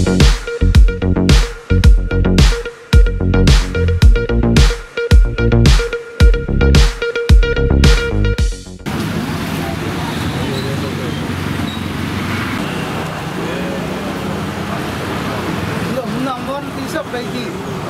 ముందు అమ్మవారిని తీసి అప్పుడు అయితే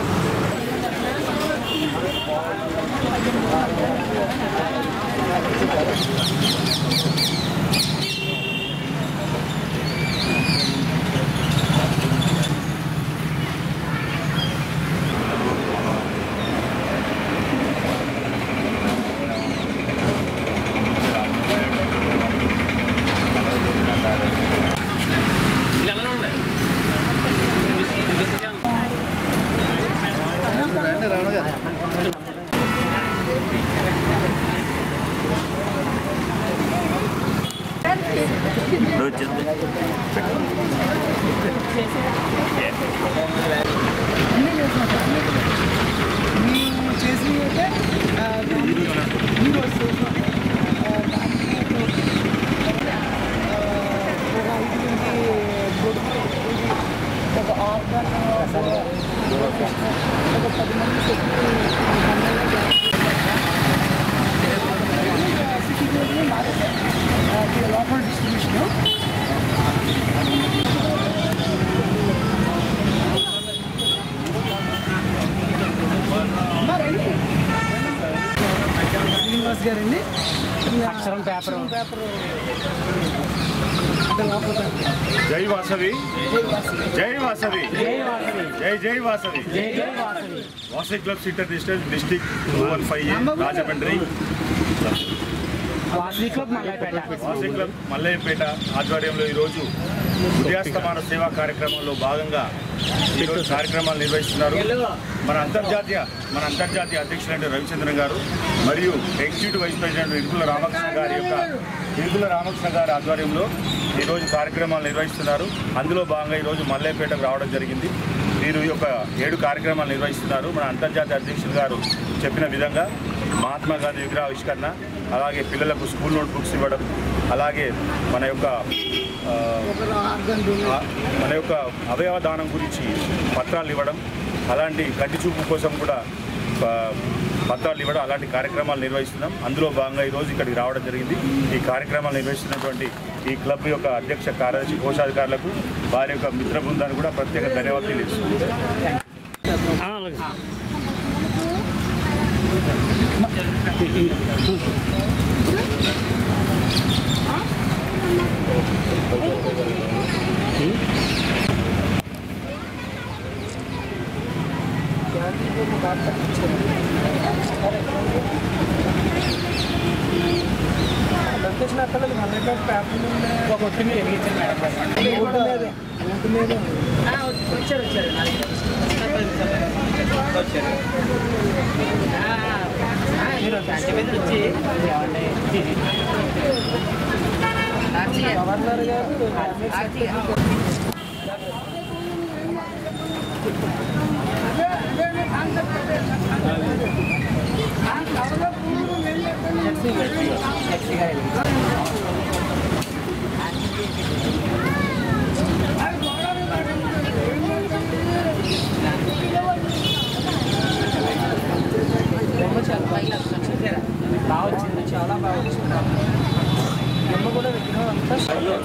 మేము చేసినవి అయితే ఆ, ఈ వస్తువు ఆ, దానికి ఆ, ఒక ఐదుగురికి బొట్టు, ఇది ఒక ఆర్గన్ ఒక పది మంది సిటీ మారే లోపల డిస్ట్రిబ్యూషన్ శ్రీనివాస్ గారండి అక్షరం పేపర్ పేపర్ జై వాసవి జై వాసవి జై జై Vasavi Vasavi clubs international district two one five Rajahmundry Vasavi club Mallaipeta Vasavi club Mallayyapeta ఆధ్వర్యంలో ఈరోజు ఉదయాస్తమాన సేవా కార్యక్రమంలో భాగంగా ఈరోజు కార్యక్రమాలు నిర్వహిస్తున్నారు మన అంతర్జాతీయ మన అంతర్జాతీయ అధ్యక్షులైన రవిచంద్రన్ గారు మరియు executive vice president Irukula Ramakrishna గారి యొక్క ఇరుకుల రామకృష్ణ గారి ఆధ్వర్యంలో ఈరోజు కార్యక్రమాలు నిర్వహిస్తున్నారు అందులో భాగంగా ఈరోజు మల్లేపేటకు రావడం జరిగింది వీరు ఈ యొక్క ఏడు కార్యక్రమాలు నిర్వహిస్తున్నారు మన అంతర్జాతీయ అధ్యక్షులు గారు చెప్పిన విధంగా మహాత్మా గాంధీ విగ్రహ ఆవిష్కరణ అలాగే పిల్లలకు స్కూల్ నోట్ బుక్స్ ఇవ్వడం అలాగే మన యొక్క ఆ, ఆ, మన యొక్క అవయవ దానం గురించి పత్రాలు ఇవ్వడం అలాంటి కంటి చూపు కోసం కూడా ఆ, పత్రాలు ఇవ్వడం అలాంటి కార్యక్రమాలు నిర్వహిస్తున్నాం అందులో భాగంగా ఈరోజు ఇక్కడికి రావడం జరిగింది ఈ కార్యక్రమాలు నిర్వహిస్తున్నటువంటి ఈ క్లబ్ యొక్క అధ్యక్ష కార్యదర్శి కోశాధికారులకు వారి యొక్క మిత్ర బృందానికి కూడా ప్రత్యేక ధన్యవాదాలు తెలియజేస్తున్నాం లొకేషన్ అక్కడ మల్లైపేట పేపర్ ఒక ఒట్టి మీద ఎగిరించాను మేడం ఒట్టి మీద వచ్చారు వచ్చారు మీరు ఫ్యాక్టరీ మీద వచ్చి గవర్నర్ గారు బాగా వచ్చింది చాలా బాగా వచ్చింది అమ్మ కూడా విగ్రహం అంతా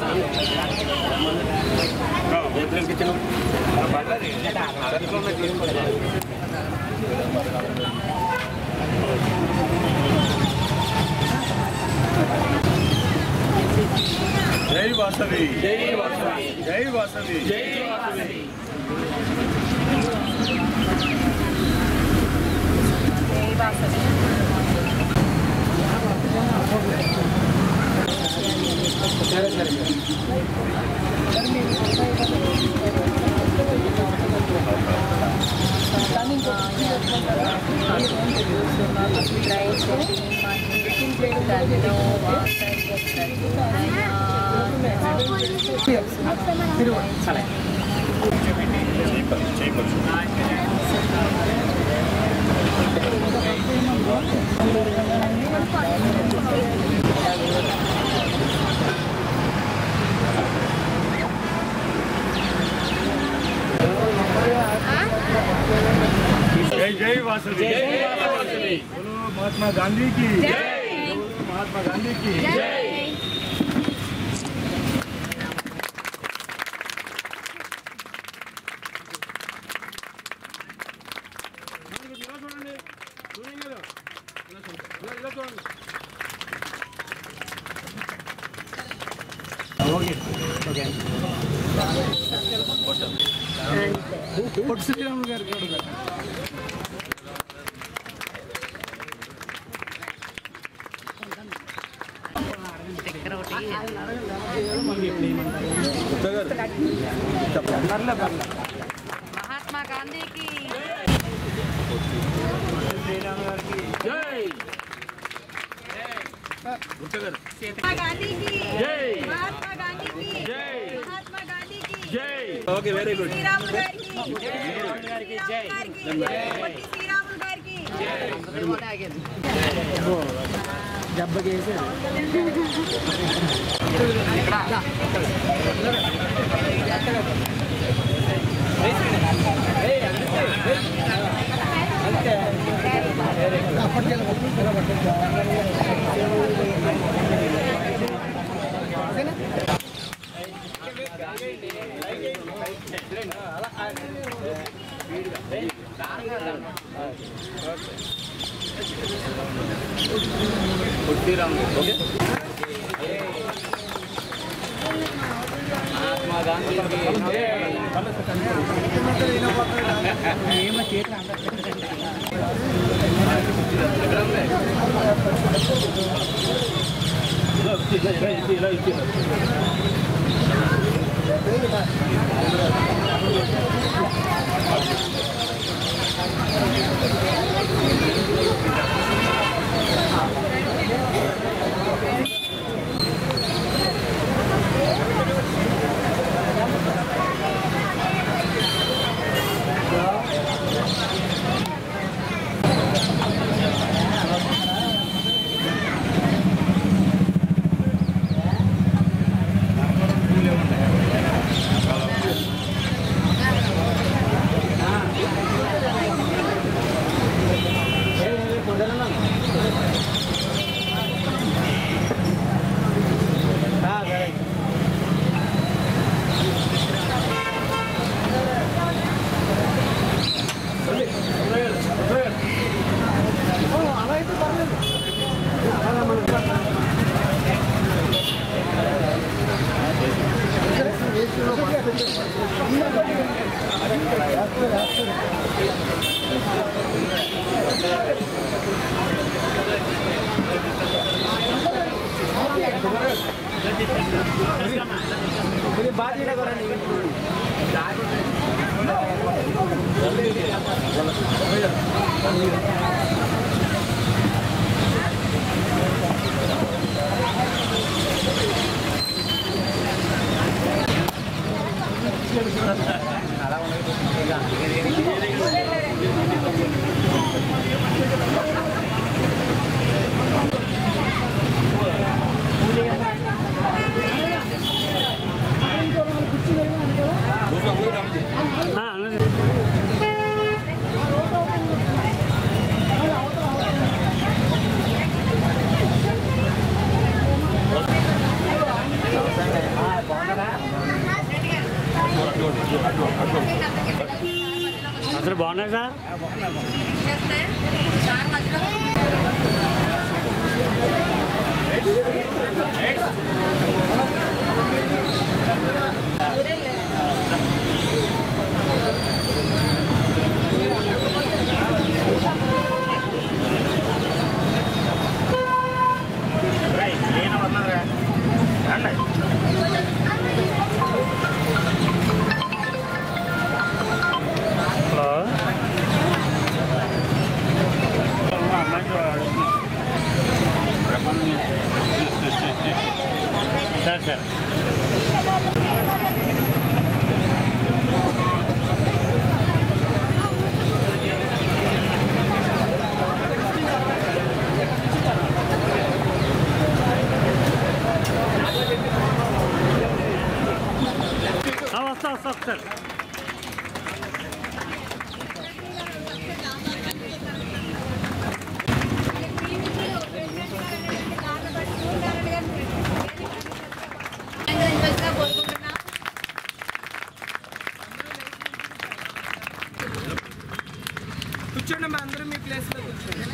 జై వాసవి జై వాసవి జై వాసవి జై వాసవి చేపలు చేపలు వాసుని బోలో మహాత్మా గాంధీకి బోలో మహాత్మా గాంధీకి పొట్టి శ్రీరాములు గారికి కూడా మహాత్మా గాంధీకి మహాత్మా గాంధీకి మహాత్మా గాంధీకి మహాత్మా గాంధీకి ఓకే వెరీ గుడ్ శ్రీరాములు గారికి శ్రీరాములు గారికి పొట్టి శ్రీరాములు గారికి దెబ్బకేసి అసలు బాగున్నాయి సార్ చేస్తే సార్ మధ్యలో హలో సార్ సార్ కూర్చోండి మా అందరూ మీ ప్లేస్లో కూర్చోండి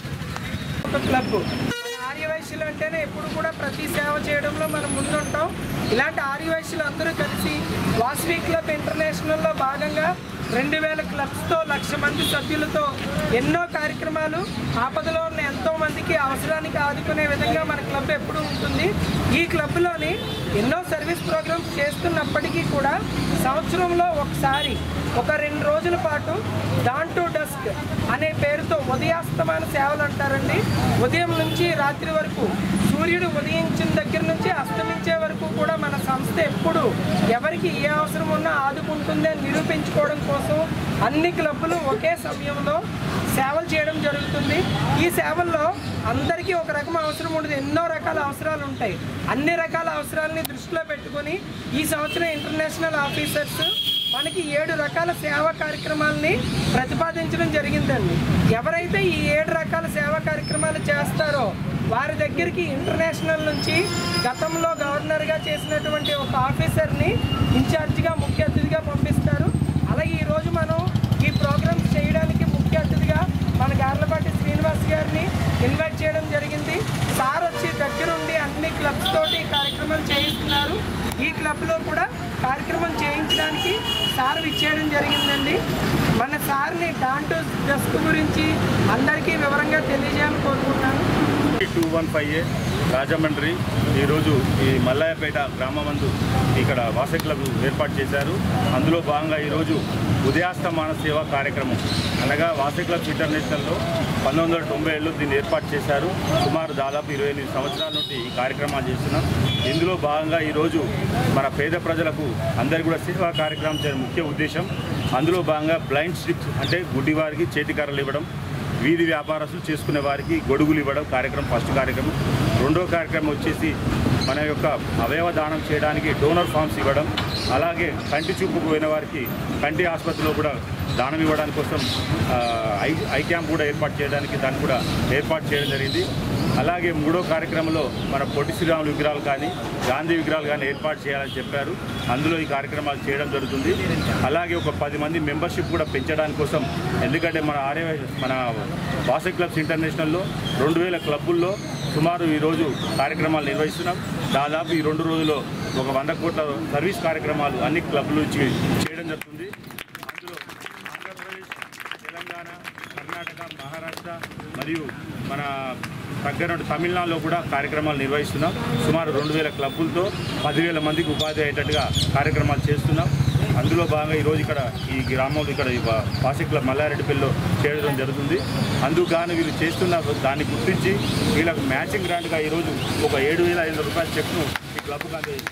ఒక క్లబ్ ఆర్యవైశ్యులు అంటేనే ఎప్పుడు కూడా ప్రతి సేవ చేయడంలో మనం ముందుంటాం ఇలాంటి ఆర్యవైశ్యులు అందరూ కలిసి వాస్వి క్లబ్ ఇంటర్నేషనల్లో భాగంగా రెండు వేల క్లబ్స్తో లక్ష మంది సభ్యులతో ఎన్నో కార్యక్రమాలు ఆపదలో ఉన్న ఎంతో మందికి అవసరానికి ఆదుకునే విధంగా మన క్లబ్ ఎప్పుడూ ఉంటుంది ఈ క్లబ్లోని ఎన్నో సర్వీస్ ప్రోగ్రామ్స్ చేస్తున్నప్పటికీ కూడా సంవత్సరంలో ఒకసారి ఒక రెండు రోజుల పాటు డాన్ టు డస్క్ అనే పేరుతో ఉదయాస్తమాన సేవలు అంటారండి ఉదయం నుంచి రాత్రి వరకు సూర్యుడు ఉదయించిన దగ్గర నుంచి అస్తమించే వరకు కూడా మన సంస్థ ఎప్పుడు ఎవరికి ఏ అవసరం ఉన్నా ఆదుకుంటుంది అని నిరూపించుకోవడం కోసం అన్ని క్లబ్బులు ఒకే సమయంలో సేవలు చేయడం జరుగుతుంది ఈ సేవల్లో అందరికీ ఒక రకం అవసరం ఉండదు ఎన్నో రకాల అవసరాలు ఉంటాయి అన్ని రకాల అవసరాలని దృష్టిలో పెట్టుకొని ఈ సంవత్సరం ఇంటర్నేషనల్ ఆఫీసర్స్ మనకి ఏడు రకాల సేవా కార్యక్రమాలని ప్రతిపాదించడం జరిగిందండి ఎవరైతే ఈ ఏడు రకాల సేవా కార్యక్రమాలు చేస్తారో వారి దగ్గరికి ఇంటర్నేషనల్ నుంచి గతంలో గవర్నర్గా చేసినటువంటి ఒక ఆఫీసర్ని ఇన్ఛార్జిగా ముఖ్య అతిథిగా పంపిస్తారు అలాగే ఈరోజు మనం ఈ ప్రోగ్రామ్స్ చేయడానికి ముఖ్య అతిథిగా మన గార్లపాటి శ్రీనివాస్ గారిని ఇన్వైట్ చేయడం జరిగింది సార్ వచ్చి దగ్గరుండి అన్ని క్లబ్స్ తోటి ఈ కార్యక్రమాలు చేయిస్తున్నారు ఈ క్లబ్లో కూడా కార్యక్రమం చేయించడానికి సార్ ఇచ్చేయడం జరిగిందండి మన సార్ని డాంటో డస్క్ గురించి అందరికీ వివరంగా తెలియజేయాలని కోరుకుంటున్నాను two one five A Rajahmundry ఈరోజు ఈ మల్లాయపేట గ్రామమందు ఇక్కడ వాసవి క్లబ్ ఏర్పాటు చేశారు అందులో భాగంగా ఈరోజు ఉదయాస్తమాన సేవా కార్యక్రమం అనగా వాసవి క్లబ్స్ ఇంటర్నేషనల్లో పంతొమ్మిది వందల తొంభై ఏళ్ళు దీన్ని ఏర్పాటు చేశారు సుమారు దాదాపు ఇరవై ఎనిమిది సంవత్సరాల నుండి ఈ కార్యక్రమాలు చేస్తున్నాం ఇందులో భాగంగా ఈరోజు మన పేద ప్రజలకు అందరికీ కూడా సేవా కార్యక్రమం చేయడం ముఖ్య ఉద్దేశం అందులో భాగంగా బ్లైండ్ స్ట్రిప్స్ అంటే గుడ్డివారికి చేతికర్రలు ఇవ్వడం వీధి వ్యాపారస్తులు చేసుకునే వారికి గొడుగులు ఇవ్వడం కార్యక్రమం ఫస్ట్ కార్యక్రమం రెండో కార్యక్రమం వచ్చేసి మన యొక్క అవయవ దానం చేయడానికి డోనర్ ఫామ్స్ ఇవ్వడం అలాగే కంటి చూపుకు పోయిన వారికి కంటి ఆసుపత్రిలో కూడా దానం ఇవ్వడానికి కోసం ఆ, ఐ ఐ క్యాంప్ కూడా ఏర్పాటు చేయడానికి దాన్ని కూడా ఏర్పాటు చేయడం జరిగింది అలాగే మూడో కార్యక్రమంలో మన పొట్టి శ్రీరాములు విగ్రహాలు కానీ గాంధీ విగ్రహాలు కానీ ఏర్పాటు చేయాలని చెప్పారు అందులో ఈ కార్యక్రమాలు చేయడం జరుగుతుంది అలాగే ఒక పది మంది మెంబర్షిప్ కూడా పెంచడానికి కోసం ఎందుకంటే మన ఆర్య మన వాసవి క్లబ్స్ ఇంటర్నేషనల్లో రెండు వేల క్లబ్బుల్లో సుమారు ఈరోజు కార్యక్రమాలు నిర్వహిస్తున్నాం దాదాపు ఈ రెండు రోజుల్లో ఒక వంద కోట్ల సర్వీస్ కార్యక్రమాలు అన్ని క్లబ్ల నుంచి చేయడం జరుగుతుంది అందులో ఆంధ్రప్రదేశ్ తెలంగాణ కర్ణాటక మహారాష్ట్ర మరియు మన దగ్గర నుండి తమిళనాడులో కూడా కార్యక్రమాలు నిర్వహిస్తున్నాం సుమారు రెండు వేల క్లబ్బులతో పదివేల మందికి ఉపాధి అయ్యేటట్టుగా కార్యక్రమాలు చేస్తున్నాం అందులో భాగంగా ఈరోజు ఇక్కడ ఈ గ్రామంలో ఇక్కడ ఈ వా- వాసి క్లబ్ మల్లారెడ్డిపల్లిలో చేయడం జరుగుతుంది అందుకు గాను వీళ్ళు చేస్తున్న దాన్ని గుర్తించి వీళ్ళకు మ్యాచింగ్ గ్రాంట్గా ఈరోజు ఒక ఏడు వేల ఐదు వందల రూపాయల చెక్ను ఈ క్లబ్కు అందజేసింది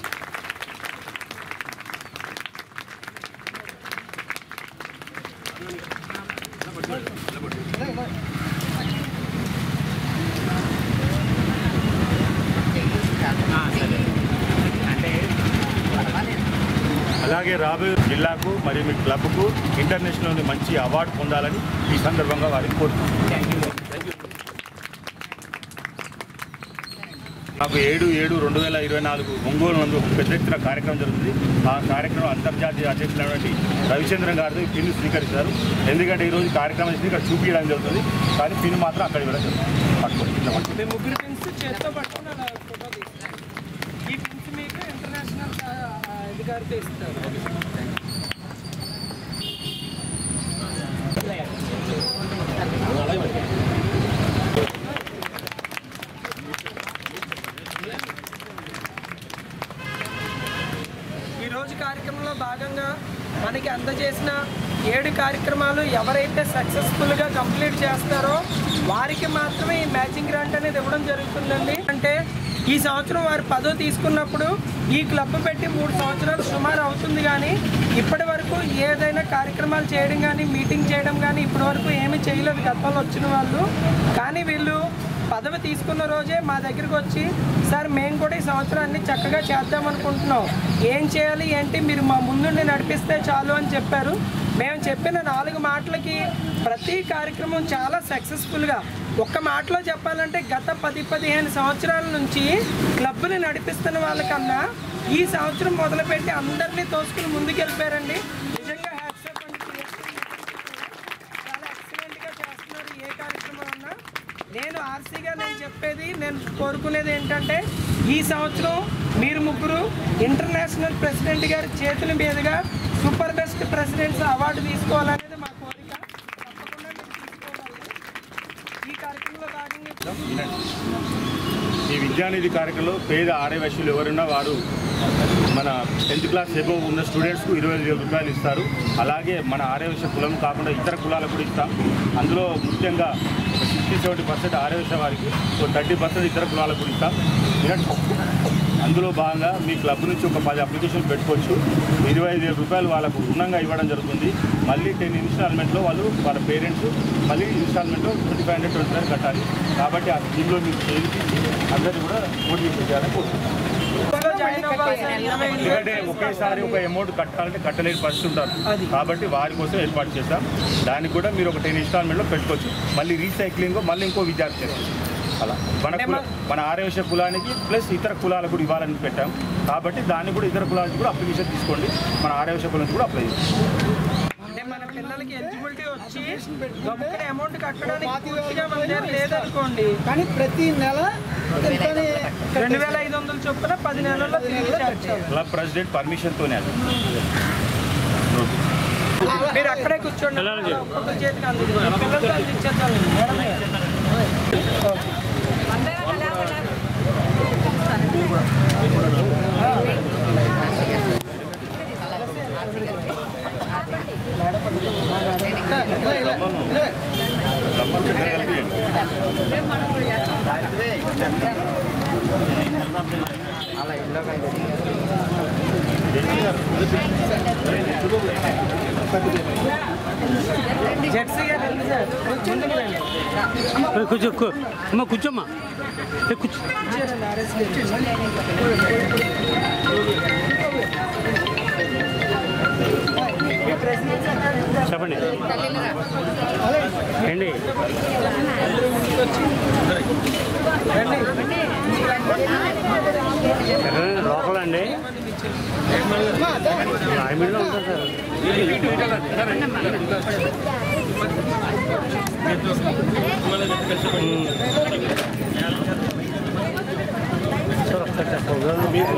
అలాగే రాబోయే జిల్లాకు మరియు మీ క్లబ్కు ఇంటర్నేషనల్ నుండి మంచి అవార్డు పొందాలని ఈ సందర్భంగా వారికి కోరుతున్నాను నాకు ఏడు ఏడు రెండు వేల ఇరవై నాలుగు ఒంగోలు నందు ఒక పెద్ద ఎత్తున కార్యక్రమం జరుగుతుంది ఆ కార్యక్రమం అంతర్జాతీయ అధ్యక్షులైనటువంటి రవిచంద్రన్ గారితో ఈ పిన్ను స్వీకరిస్తారు ఎందుకంటే ఈరోజు కార్యక్రమం చేసి ఇక్కడ చూపించడం జరుగుతుంది కానీ పిన్ మాత్రం అక్కడ ఇవ్వడం జరుగుతుంది పట్టుకోండి ఇట్లా పట్టుకోండి. మేము ముగ్గురు పిన్స్ చేత్తో పట్టుకుని అలా ఫోటో తీస్తాం ఈ పిన్స్ మీకు ఇంటర్నేషనల్ అధికారితో ఇస్తారు ఈ రోజు కార్యక్రమంలో భాగంగా మనకి అందజేసిన ఏడు కార్యక్రమాలు ఎవరైతే సక్సెస్ఫుల్గా కంప్లీట్ చేస్తారో వారికి మాత్రమే ఈ మ్యాచింగ్ గ్రాంట్ అనేది ఇవ్వడం జరుగుతుందండి అంటే ఈ సంవత్సరం వారు పదో తీసుకున్నప్పుడు ఈ క్లబ్ పెట్టి మూడు సంవత్సరాలు సుమారు అవుతుంది కానీ ఇప్పటి వరకు ఏదైనా కార్యక్రమాలు చేయడం కానీ మీటింగ్ చేయడం కానీ ఇప్పటి వరకు ఏమీ చేయలేదు గతంలో వచ్చిన వాళ్ళు కానీ వీళ్ళు పదవి తీసుకున్న రోజే మా దగ్గరికి వచ్చి సార్ మేము కూడా ఈ సంవత్సరాన్ని చక్కగా చేద్దాం అనుకుంటున్నాం ఏం చేయాలి ఏంటి మీరు మా ముందుండి నడిపిస్తే చాలు అని చెప్పారు మేము చెప్పిన నాలుగు మాటలకి ప్రతి కార్యక్రమం చాలా సక్సెస్ఫుల్గా ఒక్క మాటలో చెప్పాలంటే గత పది పదిహేను సంవత్సరాల నుంచి క్లబ్ని నడిపిస్తున్న వాళ్ళకన్నా ఈ సంవత్సరం మొదలుపెట్టి అందరినీ తోసుకుని ముందుకెళ్ళిపోయారండి నిజంగా హ్యాట్సాప్ అండి చాలా నేను ఆర్సీగా నేను చెప్పేది నేను కోరుకునేది ఏంటంటే ఈ సంవత్సరం మీరు ముగ్గురు ఇంటర్నేషనల్ ప్రెసిడెంట్ గారి చేతుల మీదుగా సూపర్ బెస్ట్ ప్రెసిడెంట్స్ అవార్డు తీసుకోవాలనేది మా కోరిక తప్పకుండా మీరు తీసుకోవాలి ఈ కార్యక్రమంలో భాగంగా వినండి. ఈ విద్యానిధి కార్యక్రమంలో పేద ఆర్యవశ్యులు ఎవరున్నా వారు మన టెన్త్ క్లాస్ ఎబో ఉన్న స్టూడెంట్స్కు ఇరవై ఐదు వేల రూపాయలు ఇస్తారు అలాగే మన ఆర్యవశ్య కులం కాకుండా ఇతర కులాలకు కూడా ఇస్తాం అందులో ముఖ్యంగా సిక్స్టీ సెవెంటీ పర్సెంట్ ఆర్యవశ్య వారికి థర్టీ పర్సెంట్ ఇతర కులాలకు కూడా ఇస్తాం వినండి. అందులో భాగంగా మీ క్లబ్ నుంచి ఒక పది అప్లికేషన్ పెట్టుకోవచ్చు ఇరవై ఐదు వేల రూపాయలు వాళ్ళకు రుణంగా ఇవ్వడం జరుగుతుంది మళ్ళీ టెన్ ఇన్స్టాల్మెంట్లో వాళ్ళు వాళ్ళ పేరెంట్స్ మళ్ళీ ఇన్స్టాల్మెంట్లో twenty five hundred twenty five కట్టాలి కాబట్టి ఆ స్కీమ్లో మీరు చేసి అందరినీ కూడా మోటివేట్ చేయాలని కోరుకుంటున్నాను జాయిన్ అవ్వాల్సిన ఇరవై ఐదు ఎందుకంటే ఒకేసారి ఒక అమౌంట్ కట్టాలంటే కట్టలేని పరిస్థితి ఉంటారు కాబట్టి వారి కోసం ఏర్పాటు చేస్తాం దానికి కూడా మీరు ఒక టెన్ ఇన్స్టాల్మెంట్లో పెట్టుకోవచ్చు మళ్ళీ రీసైక్లింగ్ మళ్ళీ ఇంకో విద్యార్థి చేస్తారు అలా మన కుల మన ఆర్యవశ కులానికి ప్లస్ ఇతర కులాలకు కూడా ఇవ్వాలని పెట్టాం కాబట్టి దాన్ని కూడా ఇతర కులాలకు కూడా అప్లికేషన్ తీసుకోండి మన ఆర్యవశ కులానికి కూడా అప్లై చేస్తాం అంటే మన పిల్లలకి ఎలిజిబిలిటీ వచ్చి గమ్మున అమౌంట్ కట్టడానికి పూర్తిగా మన దగ్గర లేదనుకోండి కానీ ప్రతి నెల ఎంతని రెండు వేల ఐదు వందల చొప్పున పది నెలల్లో తిరిగి చేర్చాలి క్లబ్ ప్రెసిడెంట్ పర్మిషన్తోనే అది మీరు అక్కడే కూర్చోండి ఒక్కొక్క చేతికి అందించండి పిల్లలతో అందించేద్దాం మేడం జెర్సీ గారు రండి సార్ ముందుకు రండి ఏ, కూర్చో కూ- అమ్మ కూర్చోమ్మా ఏ, కూర్చో ఇచ్చారండి ఆర్ఎస్ గారు. మీ ప్రెసిడెంట్ సెక్రటరీ చెప్పండి ఏంటి ఎక్కడ లోపల అండి రాయమండ్రిలో ఉంటారు సార్ సార్ ఒకసారి చెప్పండి మీరు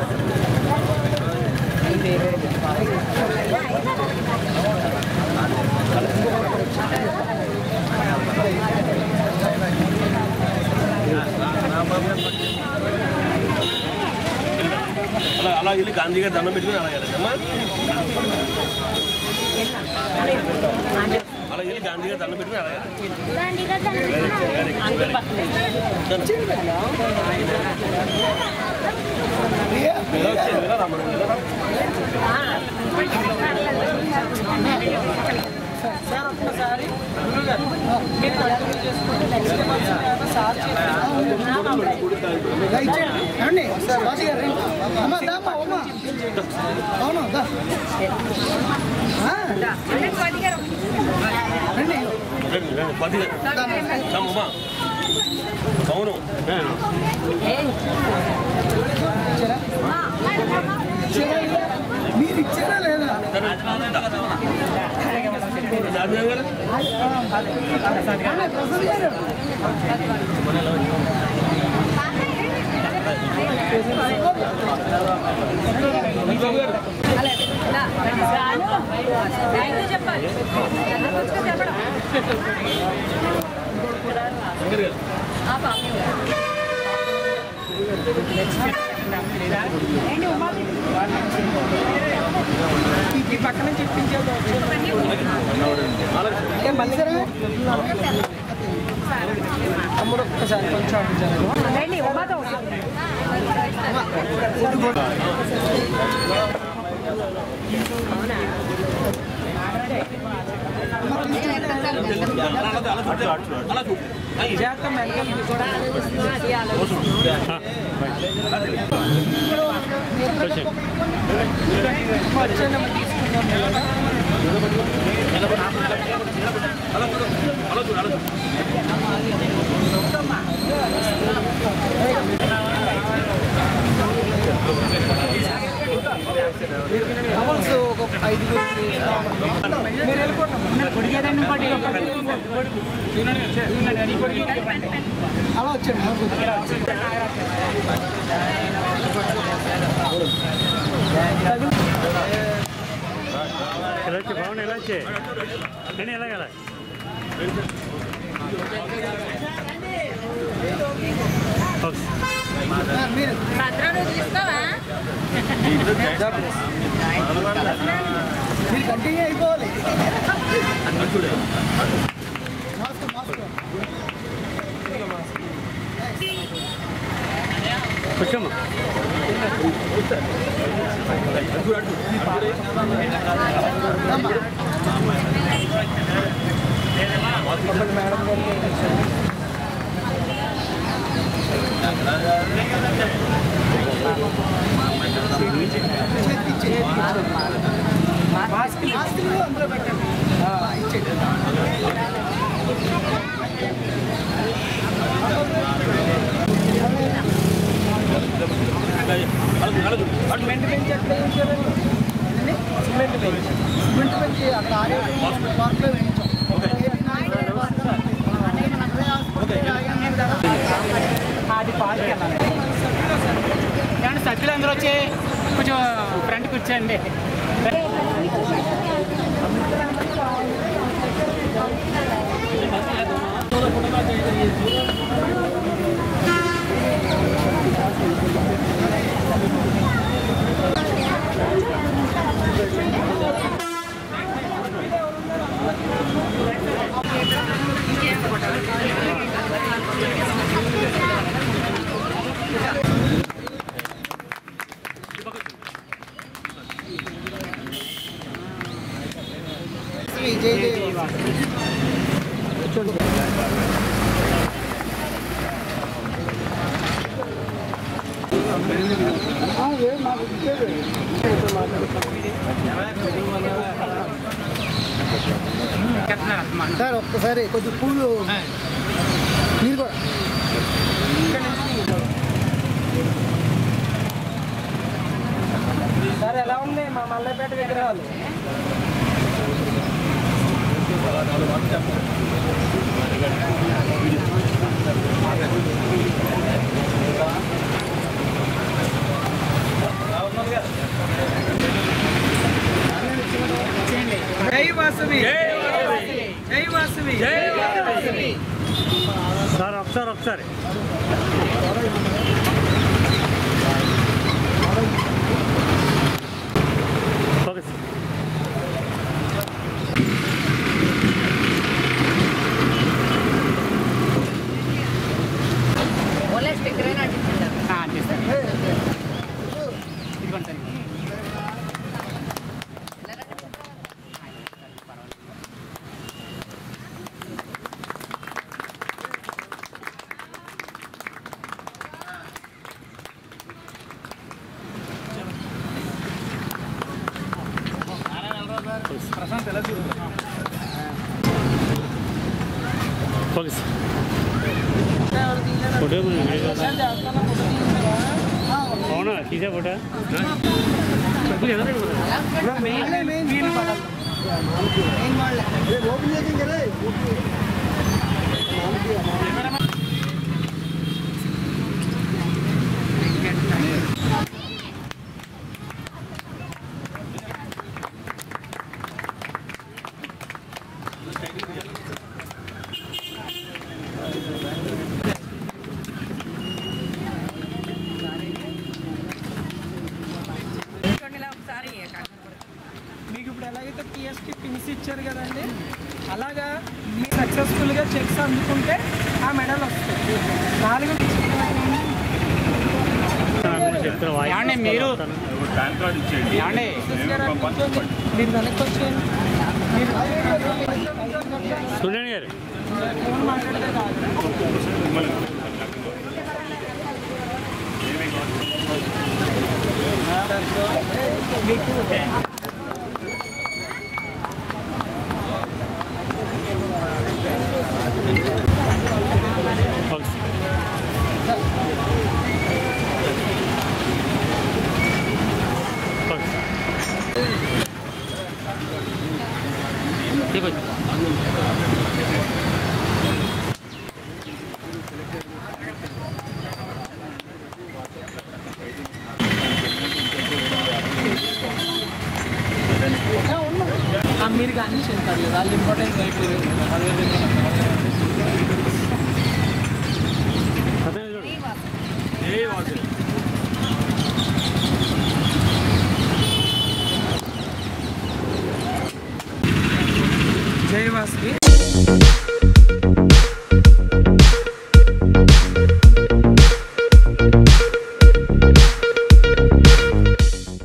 అలా అలా వెళ్ళి గాంధీ గారి దండం పెట్టుకుని అలా వెళ్ళమ్మా అలా వెళ్ళి గాంధీ గారి దండం పెట్టుకుని అలా వెళ్ళాలి. సార్ ఒక్కసారి గురుగారు మీరు కంటిన్యూ చేసుకోండి నెక్స్ట్ మంత్ ఏమైనా సార్ ఇచ్చేయండి ఏమండి రాజు గారు రండి. అమ్మ దామ్మా అమ్మ అవును దా ఆ, రండి పది అమ్మా అవును మీరు ఇచ్చారా లేదా జాతీయ గారు ప్రసాద్ గారు చెప్పాలి చెప్పడం ఆ పాప ఈ పక్కన చెప్పించేది అంటే మళ్ళీ తమ్ముడు ఒక్కసారి కొంచెం అటు జరగండి. రండి ఉమాతో జాగ్రత్త మెంటల్ వచ్చేయండి టవల్స్ ఒక ఐదుగురికి మీరు వెళ్ళిపోండి అలా వచ్చాడు ఎలా వచ్చే బాగున్నా ఎలా వచ్చే నేను ఎలా ఎలా ఓకే మీరు భద్రాలు తీసుకోవా మీరు కంటిన్యూ అయిపోవాలి మాస్క్ మాస్క్ కూర్చోమ్మా మాస్క్ మాస్క్ అందులో పెట్టండి ఇచ్చేయండి సిమెంట్ బెంచ్ ఎక్కడ వేయించారండి సిమెంట్ బెంచ్ సిమెంట్ పెంచి అక్కడ ఆరోగ్య పార్క్లో వేయించాం అది పార్క్ వెళ్ళాలి ఏమంటే సభ్యులు అందరూ వచ్చి కొంచెం ఫ్రంట్ కూర్చోండి జై జై సార్ ఒక్కసారి కొంచెం పూలు మీరు కూడా సార్ ఎలా ఉంది మా మల్లెపేట విగ్రహాలు జై వాసవి జై వాసవి సార్ ఒకసారి ఒకసారి ఓకే సార్ ఓన్లీ స్టిక్కర్ అయినా అంటించారు ఇదిగోండి sir okay sir photo video అవునా తీసే ఫోటో వీలు పడాలి ఓపెన్ చేసి కదా ఒకసారి మీకు ఇప్పుడు ఎలాగైతే పిఎస్కి పిన్స్ ఇచ్చారు కదండి అలాగా మీరు సక్సెస్ఫుల్గా చెక్స్ అందుకుంటే ఆ మెడల్ వస్తుంది నాలుగు చెప్తాను ఏమండి మీరు పాన్ కార్డు ఇచ్చేయండి ఏమండి మేము పంపించండి మీరు వెనక్కి వచ్చేయండి మీరు సునీల్ గారు ఫోన్ మాట్లాడితే కాదు ఓకే సార్ ఓకే సార్ देखो మీరు కానీ చెప్తారు కదా వాళ్ళు ఇంపార్టెంట్ అయిపోయారు జై వాసవి